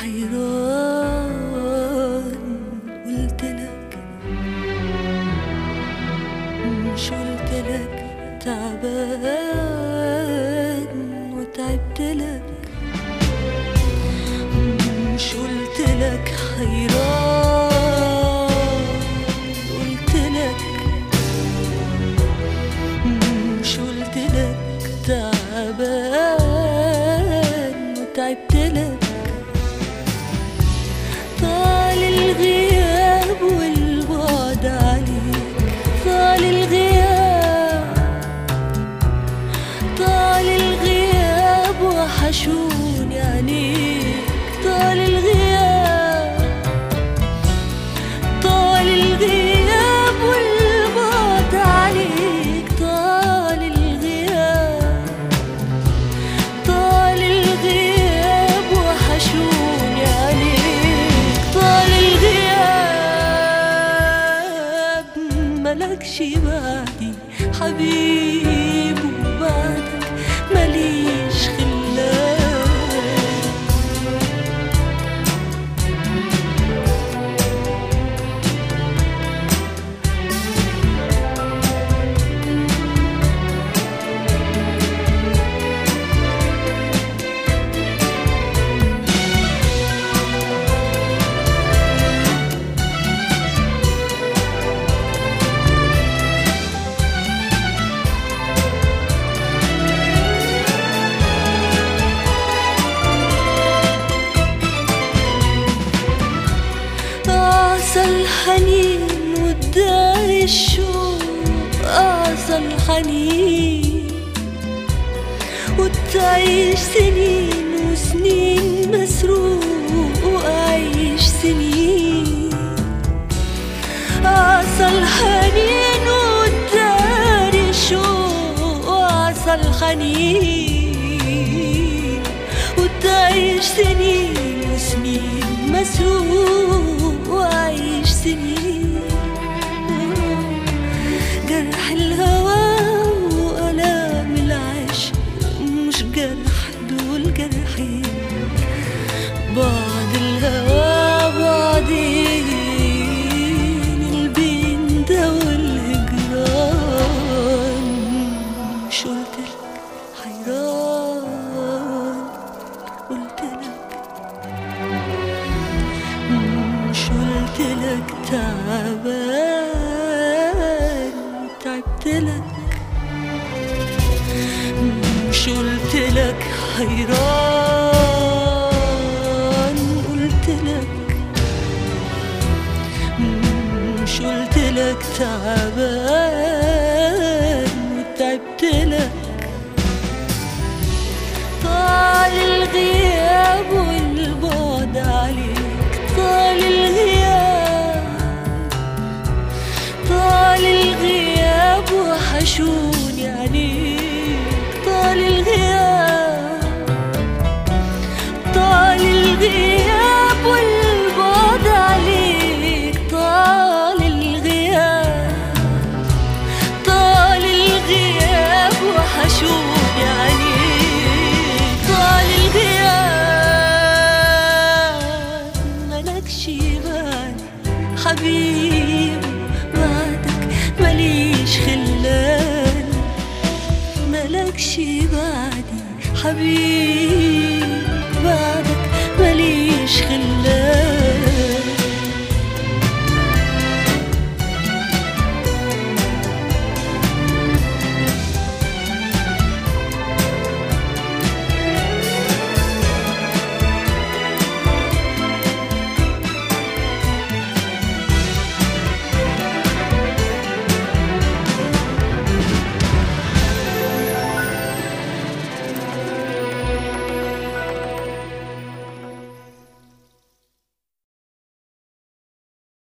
حيران قلتلك مش قلتلك تعبان وتعبتلك مش قلتلك حيران قلتلك مش قلتلك تعبان وتعبتلك طال الغياب والبعد عليك طال الغياب طال الغياب وحشوني عليك طال الغياب طال الغياب والبعد عليك طال الغياب طال الغياب وحشوني عليك طال الغياب ملكش بعدي حبيب وبعدك ماليش خلاك أعصى الحنين وادعي الشوق أعصى الحنين وتعيش سنين وسنين مسروق وأعيش سنين أعصى الحنين وادعي الشوق أعصى الحنين وتعيش سنين وسنين مسروق وأعيش سنين جرح الهوى وألام العشق مش جرح دول جرحين بعد الهوى بعدين البين ده والهجران مش قلتلك حيران قلتلك مش قلتلك تعبان تعبتلك مش قلتلك حيران قلتلك مش قلتلك تعبان وتعبتلك طال الغياب والبعد عليك طال الغياب طال الغياب وحشوني عليك طال الغياب طال الغياب والبعد عليك طال الغياب طال الغياب وحشوني عليك طال الغياب ملكش بالي حبيب بعدك ماليش خلان ملكش بعدي حبيب